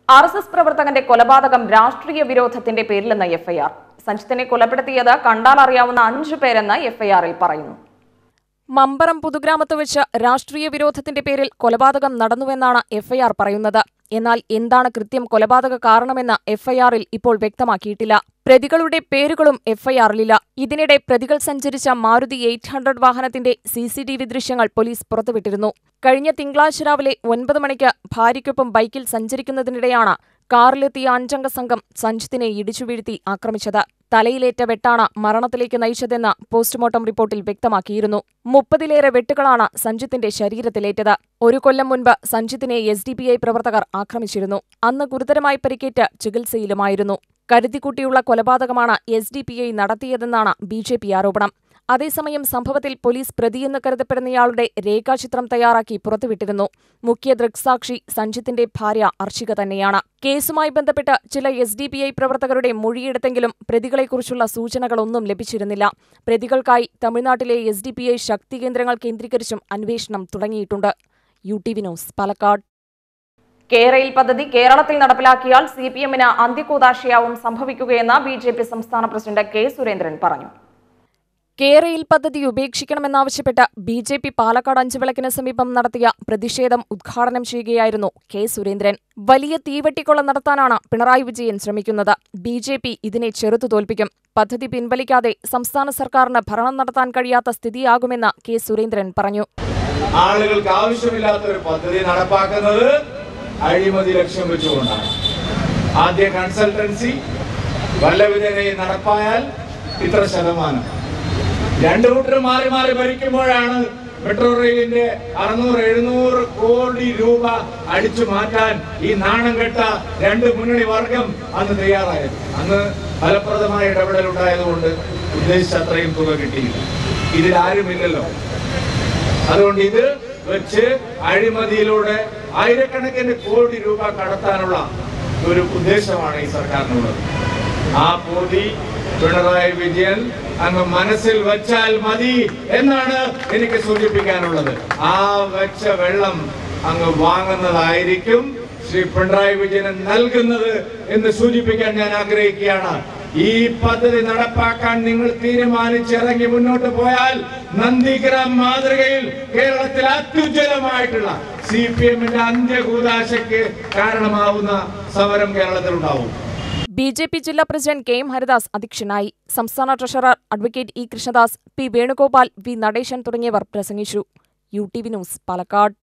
R S S പ്രവർത്തകന്റെ കൊലപാതകം രാഷ്ട്രീയ വിരോധത്തിന്റെ പേരിലെന്ന FIR സഞ്ജിത്തിനെ കൊലപ്പെടുത്തിയത് കണ്ടാൽ അറിയാവുന്ന അഞ്ചു പേരെന്ന് എഫ്ഐആറിൽ പറയുന്നു മമ്പറം പുതുഗ്രാമത്ത് വെച്ച് രാഷ്ട്രീയ വിരോധത്തിന്റെ പേരിൽ കൊലപാതകം നടന്നുവെന്നാണ് എഫ്ഐആർ പറയുന്നത് എന്നാൽ എന്താണ് കൃത്യം കൊലപാതക കാരണമെന്ന് എഫ്ഐആറിൽ ഇപ്പോൾ വ്യക്തമാക്കിയിട്ടില്ല പ്രതികളുടെ പേരുകളും എഫ്ഐആറിലില്ല ഇതിനിടെ പ്രതികൾ സഞ്ചരിച്ച മാരുതി എയ്റ്റ് ഹൺഡ്രഡ് വാഹനത്തിന്റെ സി സി ടി വി ദൃശ്യങ്ങൾ പോലീസ് പുറത്തുവിട്ടിരുന്നു കഴിഞ്ഞ തിങ്കളാഴ്ച രാവിലെ ഒൻപത് മണിക്ക് ഭാര്യയ്ക്കൊപ്പം ബൈക്കിൽ സഞ്ചരിക്കുന്നതിനിടെയാണ് കാറിലെത്തിയ അഞ്ചംഗ സംഘം സഞ്ജിത്തിനെ ഇടിച്ചു വീഴ്ത്തി ആക്രമിച്ചത് തലയിലേറ്റ വെട്ടാണ് മരണത്തിലേക്ക് നയിച്ചതെന്ന് പോസ്റ്റ്മോർട്ടം റിപ്പോർട്ടിൽ വ്യക്തമാക്കിയിരുന്നു മുപ്പതിലേറെ വെട്ടുകളാണ് സഞ്ജിത്തിന്റെ ശരീരത്തിലേറ്റത് ഒരു കൊല്ലം മുൻപ് സഞ്ജിത്തിനെ എസ് ഡി പി ഐ പ്രവർത്തകർ ആക്രമിച്ചിരുന്നു അന്ന് ഗുരുതരമായി പരിക്കേറ്റ് ചികിത്സയിലുമായിരുന്നു കരുതിക്കുട്ടിയുള്ള കൊലപാതകമാണ് എസ് ഡി പി ഐ നടത്തിയതെന്നാണ് ബി ജെ പി ആരോപണം അതേസമയം സംഭവത്തിൽ പോലീസ് പ്രതിയെന്ന് കരുതപ്പെടുന്നയാളുടെ രേഖാചിത്രം തയ്യാറാക്കി പുറത്തുവിട്ടിരുന്നു മുഖ്യ ദൃക്സാക്ഷി സഞ്ജിത്തിന്റെ ഭാര്യ അർച്ചിക തന്നെയാണ് കേസുമായി ബന്ധപ്പെട്ട് ചില എസ് ഡി പി ഐ പ്രവർത്തകരുടെ മൊഴിയെടുത്തെങ്കിലും പ്രതികളെക്കുറിച്ചുള്ള സൂചനകളൊന്നും ലഭിച്ചിരുന്നില്ല പ്രതികൾക്കായി തമിഴ്നാട്ടിലെ എസ് ഡി പി ഐ ശക്തി കേന്ദ്രങ്ങൾ കേന്ദ്രീകരിച്ചും അന്വേഷണം തുടങ്ങിയിട്ടുണ്ട് U T V news Palakkad കേരയിൽ പദ്ധതി കേരളത്തിൽ നടപ്പിലാക്കിയാൽ സി പി എമ്മിന് അന്ത്യകൂതാശയാവും സംഭവിക്കുകയെന്ന് ബി ജെ പി സംസ്ഥാന പ്രസിഡന്റ് കെ സുരേന്ദ്രൻ പറഞ്ഞു കേരയിൽ പദ്ധതി ഉപേക്ഷിക്കണമെന്നാവശ്യപ്പെട്ട് ബി ജെ പി പാലക്കാട് അഞ്ചുവിളക്കിന് സമീപം നടത്തിയ പ്രതിഷേധം ഉദ്ഘാടനം ചെയ്യുകയായിരുന്നു കെ സുരേന്ദ്രൻ വലിയ തീവെട്ടിക്കൊള്ള നടത്താനാണ് പിണറായി വിജയൻ ശ്രമിക്കുന്നത് ബി ജെ പി ഇതിനെ ചെറുത്തു തോൽപ്പിക്കും പദ്ധതി പിൻവലിക്കാതെ സംസ്ഥാന സർക്കാരിന് ഭരണം നടത്താൻ കഴിയാത്ത സ്ഥിതിയാകുമെന്ന് കെ സുരേന്ദ്രൻ പറഞ്ഞു ആളുകൾക്ക് ആവശ്യമില്ലാത്ത ഒരു പദ്ധതി നടപ്പാക്കുന്നത് അഴിമതി ലക്ഷ്യം വെച്ചുകൊണ്ടാണ് ആദ്യ കൺസൾട്ടൻസി വല്ലവിധനെ നടപ്പായാൽ ഇത്ര ശതമാനം രണ്ടു കൂട്ടരും മാറി മാറി ഭരിക്കുമ്പോഴാണ് മെട്രോ റെയിലിന്റെ അറുന്നൂറ് എഴുന്നൂറ് കോടി രൂപ അടിച്ചു മാറ്റാൻ ഈ നാണം കെട്ട രണ്ട് മുന്നണി വർഗം അന്ന് തയ്യാറായത് അന്ന് ഫലപ്രദമായ ഇടപെടൽ ഉണ്ടായതുകൊണ്ട് ഉദ്ദേശിച്ച അത്രയും തുക കിട്ടിയില്ല ഇതിൽ ആരുമില്ലല്ലോ അതുകൊണ്ട് ഇത് വെച്ച് അഴിമതിയിലൂടെ ആയിരക്കണക്കിന് കോടി രൂപ കടത്താനുള്ള ഒരു ഉദ്ദേശമാണ് ഈ സർക്കാരിനുള്ളത് ആ പോതി പിണറായി വിജയൻ അങ്ങ് മനസ്സിൽ വച്ചാൽ മതി എന്നാണ് എനിക്ക് സൂചിപ്പിക്കാനുള്ളത് ആ വെച്ച വെള്ളം അങ്ങ് വാങ്ങുന്നതായിരിക്കും ശ്രീ പിണറായി വിജയന് നൽകുന്നത് എന്ന് സൂചിപ്പിക്കാൻ ഞാൻ ആഗ്രഹിക്കുകയാണ് ഈ പദ്ധതി നടപ്പാക്കാൻ നിങ്ങൾ തീരുമാനിച്ചിറങ്ങി മുന്നോട്ട് പോയാൽ നന്ദിഗ്രാം മാതൃകയിൽ കേരളത്തിൽ അത്യുജ്വലമായിട്ടുള്ള സി പി എമ്മിന്റെ അന്ത്യകൂതാശയ്ക്ക് കാരണമാവുന്ന സമരം കേരളത്തിൽ ഉണ്ടാവും ബി ജെ പി ജില്ലാ പ്രസിഡന്റ് കെ എം ഹരിദാസ് അധ്യക്ഷനായി സംസ്ഥാന treasurer advocate E Krishnadas P Venugopal V Natesan തുടങ്ങിയവർ പ്രസംഗിച്ചു U T V news Palakkad